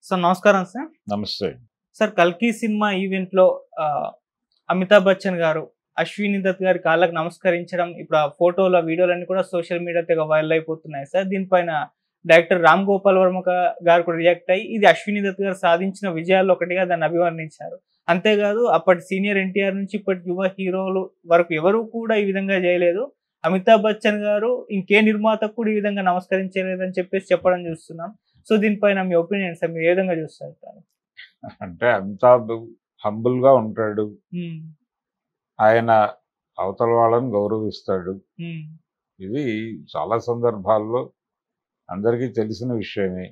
Sir నమస్కారం sir నమస్తే sir కల్కి సినిమా ఈవెంట్ లో ఆ, అమితాబ్ బచ్చన్ గారు అశ్విని దత్ గారి కాళ్ళకు నమస్కరించడం ఇప్పుడు ఆ ఫోటోలు ఆ వీడియోలన్నీ కూడా సోషల్ మీడియా తెగ వైరల్ అయిపోతున్నాయి సార్ దీనిపైన డైరెక్టర్ రామ్ గోపాల్ వర్మ గా- గారు కూడా రియాక్ట్ అయ్యి ఇది అశ్విని దత్ గారు సాధించిన విజయాల్లో ఒకటిగా దాన్ని అభివర్ణించారు అంతేకాదు అప్పటి సీనియర్ ఎన్టీఆర్ నుంచి ఇప్పటి యువ హీరోలు వరకు ఎవరు కూడా ఈ విధంగా చేయలేదు అమితాబ్ బచ్చన్ గారు ఇంకే నిర్మాతకు కూడా ఈ విధంగా నమస్కరించలేదని చెప్పేసి చెప్పడం చూస్తున్నాం సో దీనిపైన మీ ఒపీనియన్ సార్ మీరు ఏ విధంగా చూస్తారు సార్? అంటే అమితాబ్ హంబుల్ గా ఉంటాడు ఉమ్, ఆయన అవతల వాళ్ళని గౌరవిస్తాడు ఉమ్, ఇది చాలా సందర్భాల్లో అందరికీ తెలిసిన విషయమే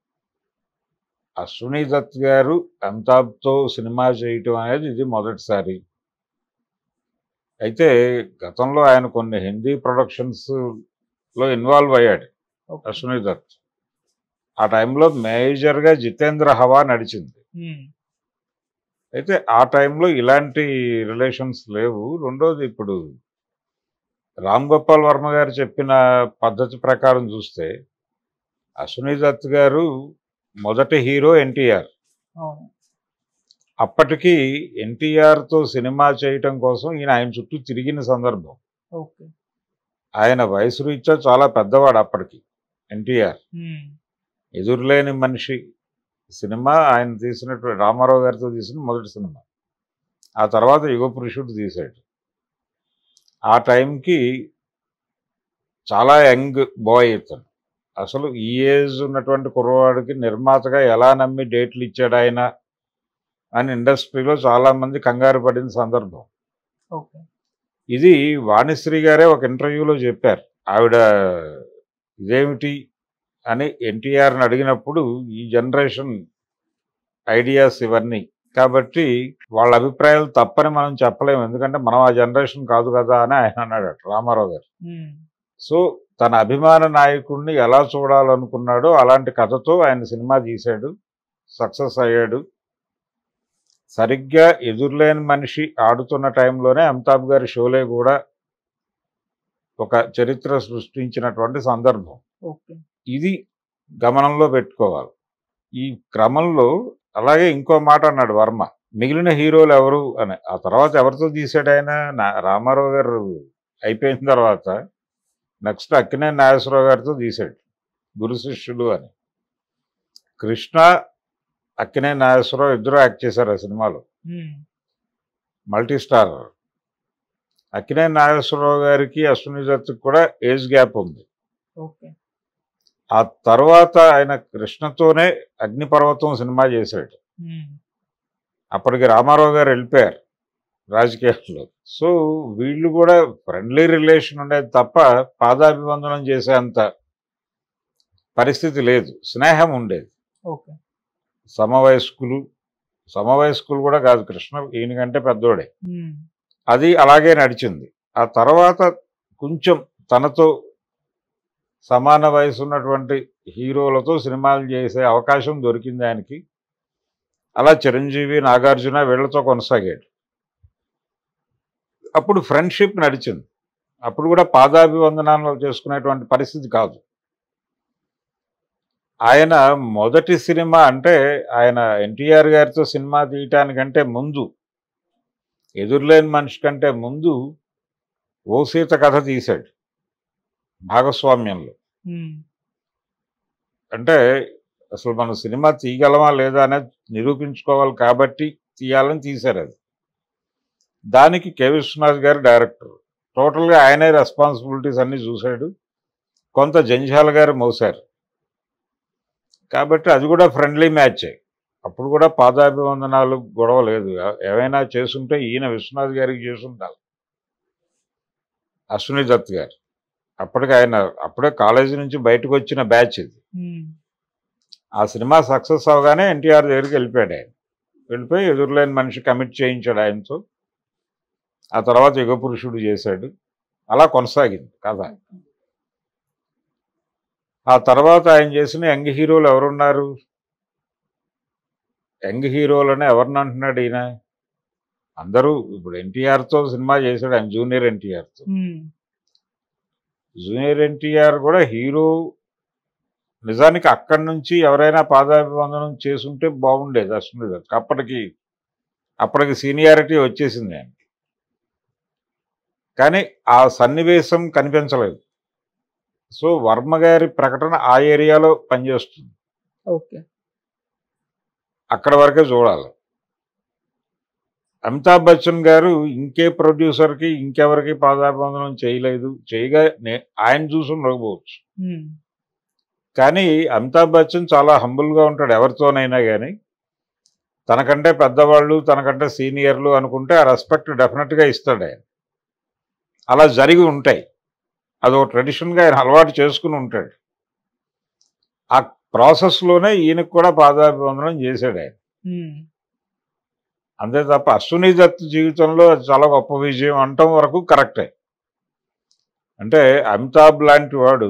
అశ్విని దత్ గారు అమితాబ్తో సినిమా చేయటం అనేది ఇది మొదటిసారి అయితే గతంలో ఆయన కొన్ని హిందీ ప్రొడక్షన్స్ లో ఇన్వాల్వ్ అయ్యాడు ఓకే. అశ్విని దత్ ఆ టైంలో మేజర్గా జితేంద్ర హవా నడిచింది ఉమ్, అయితే ఆ టైంలో ఇలాంటి రిలేషన్స్ లేవు రెండోది ఇప్పుడు రామ్ గోపాల్ వర్మ గారు చెప్పిన పద్ధతి ప్రకారం చూస్తే అశ్విని దత్ గారు మొదటి హీరో ఎన్టీఆర్ అవును అప్పటికి ఎన్టీఆర్తో సినిమా చేయటం కోసం ఈయన ఆయన చుట్టూ తిరిగిన సందర్భం ఓకే ఆయన వయసు రీత్యా చాలా పెద్దవాడు అప్పటికి ఎన్టీఆర్ ఉమ్, ఎదురులేని మనిషి సినిమా ఆయన తీసినటువంటి రామారావు గారితో తీసిన మొదటి సినిమా ఆ తర్వాత యుగ పురుషుడు తీశాడు ఆ టైంకి చాలా యంగ్ బాయ్ ఇతను అసలు ఈ ఏజ్ ఉన్నటువంటి కుర్రవాడికి నిర్మాతగా ఎలా నమ్మి డేట్లు ఇచ్చాడు ఆయన అని ఇండస్ట్రీలో చాలామంది కంగారు పడిన సందర్భం ఓకే ఇది వాణిశ్రీ గారే ఒక ఇంటర్వ్యూలో చెప్పారు ఆవిడ ఇదేమిటి అని ఎన్టీఆర్ని అడిగినప్పుడు ఈ జనరేషన్ ఐడియాస్ ఇవన్నీ కాబట్టి వాళ్ళ అభిప్రాయాలు తప్పని మనం చెప్పలేము ఎందుకంటే మనం ఆ జనరేషన్ కాదు కదా అని ఆయన అన్నాడు రామారావు గారు ఉమ్, సో తన అభిమాన నాయకుడిని ఎలా చూడాలనుకున్నాడో అలాంటి కథతో ఆయన సినిమా తీశాడు సక్సెస్ అయ్యాడు సరిగ్గా ఎదురులేని మనిషి ఆడుతున్న టైంలోనే అమితాబ్ గారి షోలే కూడా ఒక చరిత్ర సృష్టించినటువంటి సందర్భం ఓకే ఇది గమనంలో పెట్టుకోవాలి ఈ క్రమంలో అలాగే ఇంకో మాట అన్నాడు వర్మ మిగిలిన హీరోలు ఎవరు అని ఆ తర్వాత ఎవరితో తీసాడు ఆయన నా- రామారావు గారు అయిపోయిన తర్వాత నెక్స్ట్ అక్కినే నాగేశ్వరరావు గారితో తీశాడు గురు శిష్యులు అని కృష్ణ అక్కినే నాగేశ్వరరావు ఇద్దరు యాక్ట్ చేశారు ఆ సినిమాలో um, multi star Akkineni Nageswararao గారికి అశ్విని దత్తుకి కూడా ఏజ్ గ్యాప్ ఉంది ఓకే ఆ తర్వాత ఆయన కృష్ణతోనే అగ్నిపర్వతం సినిమా చేశాడు ఉమ్, అప్పటికి రామారావు గారు వెళ్ళిపోయారు రాజకీయాల్లో సో వీళ్ళు కూడా ఫ్రెండ్లీ రిలేషన్ ఉండేది తప్ప పాదాభివందనం చేసేంత పరిస్థితి లేదు స్నేహం ఉండేది ఓకే సమవయస్కులు సమవయస్కులు కూడా కాదు కృష్ణ ఈయనకంటే పెద్దోడే ఉమ్, అది అలాగే నడిచింది ఆ తర్వాత కొంచెం తనతో సమాన వయసు ఉన్నటువంటి హీరోలతో సినిమాలు చేసే అవకాశం దొరికింది ఆయనకి అలా చిరంజీవి నాగార్జున వీళ్ళతో కొనసాగాడు అప్పుడు ఫ్రెండ్షిప్ నడిచింది అప్పుడు కూడా పాదాభివందనాలు చేసుకునేటువంటి పరిస్థితి కాదు ఆయన మొదటి సినిమా అంటే ఆయన ఎన్టీఆర్ గారితో సినిమా తీయటానికంటే ముందు ఎదురులేని మనిషి కంటే ముందు ఓ సీత కథ తీశాడు భాగస్వామ్యంలో ఉమ్, అంటే అసలు మనం సినిమా తీయగలమా లేదా అనేది నిరూపించుకోవాలి కాబట్టి తీయాలని తీశారు అది దానికి కె విశ్వనాథ్ గారు డైరెక్టర్ టోటల్గా ఆయనే రెస్పాన్సిబిలిటీస్ అన్నీ చూశాడు కొంత జంజాల గారు మోసారు కాబట్టి అది కూడా ఫ్రెండ్లీ మ్యాచే అప్పుడు కూడా పాదాభివందనాలు గొడవ లేదు ఏ- ఏమైనా చేసుంటే ఈయన విశ్వనాథ్ గారికి చేసుంటారు అశ్విని దత్ గారు అప్పటికి ఆయన అప్పుడే కాలేజీ నుంచి బయటకు వచ్చిన బ్యాచ్ ఇది ఉమ్, ఆ సినిమా సక్సెస్ అవగానే ఎన్టీఆర్ దగ్గరికి వెళ్ళిపోయాడు ఆయన వెళ్ళిపోయి ఎదురులేని మనిషి కమిట్ చేయించాడు ఆయనతో ఆ తర్వాత యుగ పురుషుడు చేశాడు అలా కొనసాగింది కథ ఆ తర్వాత ఆయన చేసిన యంగ్ హీరోలు ఎవరున్నారు యంగ్ హీరోలని ఎవరిని అంటున్నాడు ఈయన అందరూ ఇప్పుడు ఎన్టీఆర్తో సినిమా చేశాడు ఆయన జూనియర్ ఎన్టీఆర్తో ఉమ్, జూనియర్ ఎన్టీఆర్ కూడా హీరో నిజానికి అక్కడి నుంచి ఎవరైనా పాదాభివందనం చేసుంటే బాగుండేది అశ్విని దత్ అప్పటికి అప్పటికి సీనియారిటీ వచ్చేసింది ఆయన కానీ ఆ సన్నివేశం కనిపించలేదు సో వర్మ గారి ప్రకటన ఆ ఏరియాలో పనిచేస్తుంది ఓకే అక్కడ వరకే చూడాలి అమితాబ్ బచ్చన్ గారు ఇంకే ప్రొడ్యూసర్కి ఇంకెవరికి పాదాభివందనం చేయలేదు చేయగా నే- ఆయన చూసి ఉండకపోవచ్చు ఉమ్, కానీ అమితాబ్ బచ్చన్ చాలా హంబుల్గా ఉంటాడు ఎవరితోనైనా కానీ తనకంటే పెద్దవాళ్ళు తనకంటే సీనియర్లు అనుకుంటే ఆ రెస్పెక్ట్ డెఫినెట్గా ఇస్తాడు ఆయన అలా జరిగి ఉంటాయి అదో ట్రెడిషన్గా ఆయన అలవాటు చేసుకుని ఉంటాడు ఆ ప్రాసెస్లోనే ఈయనకు కూడా పాదాభివందనం చేశాడు ఆయన ఉమ్, అంతే తప్ప అశ్విని దత్ జీవితంలో అది చాలా గొప్ప విజయం అంటం వరకు కరెక్టే అంటే అమితాబ్ లాంటి వాడు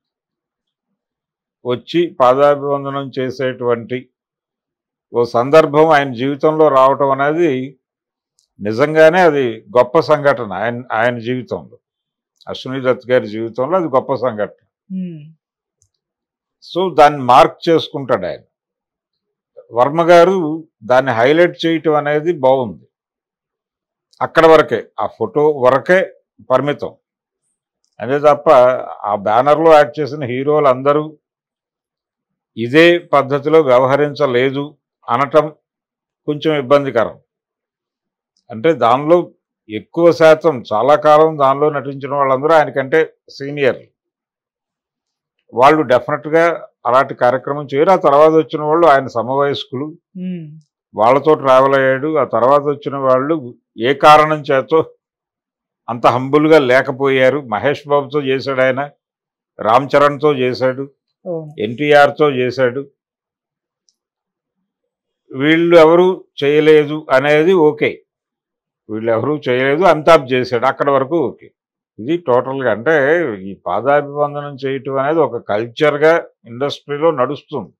వచ్చి పాదాభివందనం చేసేటువంటి ఓ సందర్భం ఆయన జీవితంలో రావటం అనేది నిజంగానే అది గొప్ప సంఘటన ఆయన ఆయన జీవితంలో అశ్విని దత్ గారి జీవితంలో అది గొప్ప సంఘటన ఉమ్, సో దాన్ని మార్క్ చేసుకుంటాడు ఆయన వర్మ గారు దాన్ని హైలైట్ చేయటం అనేది బాగుంది అక్కడ వరకే ఆ ఫోటో వరకే పరిమితం అదే తప్ప ఆ బ్యానర్లో యాక్ట్ చేసిన హీరోలు అందరూ ఇదే పద్ధతిలో వ్యవహరించలేదు అనటం కొంచెం ఇబ్బందికరం అంటే దానిలో ఎక్కువ శాతం చాలా కాలం దానిలో నటించిన వాళ్ళందరూ ఆయనకంటే సీనియర్ వాళ్ళు డెఫినెట్గా అలాంటి కార్యక్రమం చేయరు ఆ తర్వాత వచ్చిన వాళ్ళు ఆయన సమవయస్కులు ఉమ్, వాళ్ళతో ట్రావెల్ అయ్యాడు ఆ తర్వాత వచ్చిన వాళ్ళు ఏ కారణం చేతో అంత హంబుల్గా లేకపోయారు మహేష్ బాబుతో చేశాడు ఆయన రామ్ చరణ్తో చేశాడు అవును ఎన్టీఆర్తో చేశాడు వీళ్ళు ఎవరు చేయలేదు అనేది ఓకే వీళ్ళు ఎవరు చేయలేదు అమితాబ్ చేశాడు అక్కడ వరకు ఓకే ఇది టోటల్గా అంటే ఈ పాదాభివందనం చేయటం అనేది ఒక కల్చర్గా ఇండస్ట్రీలో నడుస్తుంది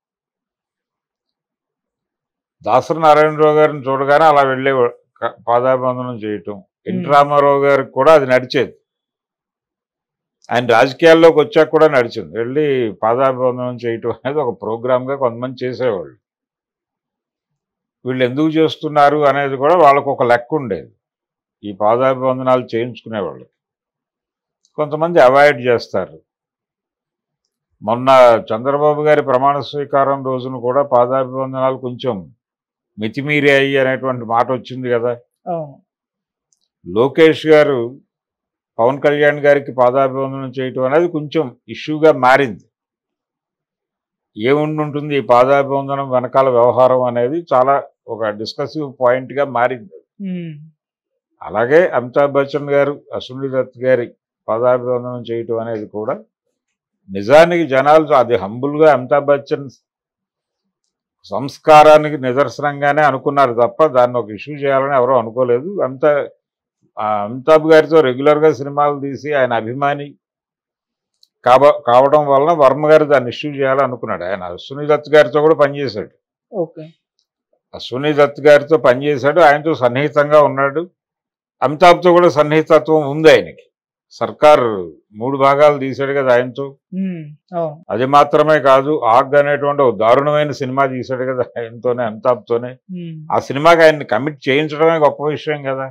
దాసరి నారాయణరావు గారిని చూడగానే అలా వెళ్ళే పాదాభివందనం చేయటం ఎన్టీ Hmm. రామారావు గారికి కూడా అది నడిచేది ఆయన రాజకీయాల్లోకి వచ్చాక కూడా నడిచింది వెళ్ళి పాదాభివందనం చేయటం అనేది ఒక ప్రోగ్రామ్గా కొంతమంది చేసేవాళ్ళు వీళ్ళు ఎందుకు చేస్తున్నారు అనేది కూడా వాళ్ళకు ఒక లెక్క ఉండేది ఈ పాదాభివందనాలు చేయించుకునేవాళ్ళు కొంతమంది అవాయిడ్ చేస్తారు మొన్న చంద్రబాబు గారి ప్రమాణ స్వీకారం రోజున కూడా పాదాభివందనాలు కొంచెం మితిమీరాయి అనేటువంటి మాట వచ్చింది కదా అవును లోకేష్ గారు పవన్ కళ్యాణ్ గారికి పాదాభివందనం చేయటం అనేది కొంచెం ఇష్యూగా మారింది ఏముండి ఉంటుంది ఈ పాదాభివందనం వెనకాల వ్యవహారం అనేది చాలా ఒక డిస్కసివ్ పాయింట్గా మారింది ఉమ్, అలాగే అమితాబ్ బచ్చన్ గారు అశ్విని దత్ గారి పాదాభివందనం చేయటం అనేది కూడా నిజానికి జనాలు అది హంబుల్గా అమితాబ్ బచ్చన్ సంస్కారానికి నిదర్శనంగానే అనుకున్నారు తప్ప దాన్ని ఒక ఇష్యూ చేయాలని ఎవరో అనుకోలేదు అమితా ఆ అమితాబ్ గారితో రెగ్యులర్గా సినిమాలు తీసి ఆయన అభిమాని కాబ కావడం వలన వర్మ గారు దాన్ని ఇష్యూ చేయాలని అనుకున్నాడు ఆయన అశ్విని దత్ గారితో కూడా పనిచేశాడు ఓకే అశ్విని దత్ గారితో పనిచేశాడు ఆయనతో సన్నిహితంగా ఉన్నాడు అమితాబ్తో కూడా సన్నిహితత్వం ఉంది ఆయనకి సర్కార్ మూడు భాగాలు తీశాడు కదా ఆయనతో ఉమ్, అవును అది మాత్రమే కాదు ఆగ్ అనేటువంటి ఒక దారుణమైన సినిమా తీశాడు కదా ఆయనతోనే అమితాబ్తోనే ఉమ్, ఆ సినిమాకి ఆయన్ని కమిట్ చేయించడమే గొప్ప విషయం కదా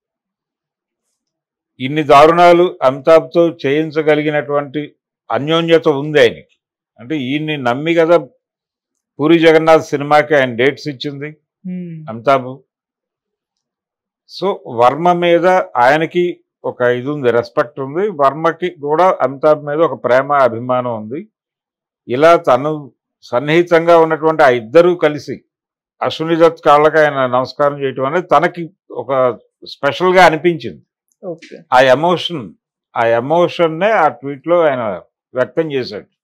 ఇన్ని దారుణాలు అమితాబ్తో చేయించగలిగినటువంటి అన్యోన్యత ఉంది ఆయనకి అంటే ఈయన్ని నమ్మి కదా పూరి జగన్నాథ్ సినిమాకి ఆయన డేట్స్ ఇచ్చింది ఉమ్, అమితాబ్ సో వర్మ మీద ఆయనకి ఒక ఇది ఉంది రెస్పెక్ట్ ఉంది వర్మకి కూడా అమితాబ్ మీద ఒక ప్రేమ అభిమానం ఉంది ఇలా తను సన్నిహితంగా ఉన్నటువంటి ఆ ఇద్దరూ కలిసి అశ్విని దత్ కాళ్ళకి ఆయన నమస్కారం చేయటం అనేది తనకి ఒక స్పెషల్గా అనిపించింది ఓకే ఆ ఎమోషన్ ఆ ఎమోషన్నే ఆ ట్వీట్లో ఆయన వ్యక్తం చేశాడు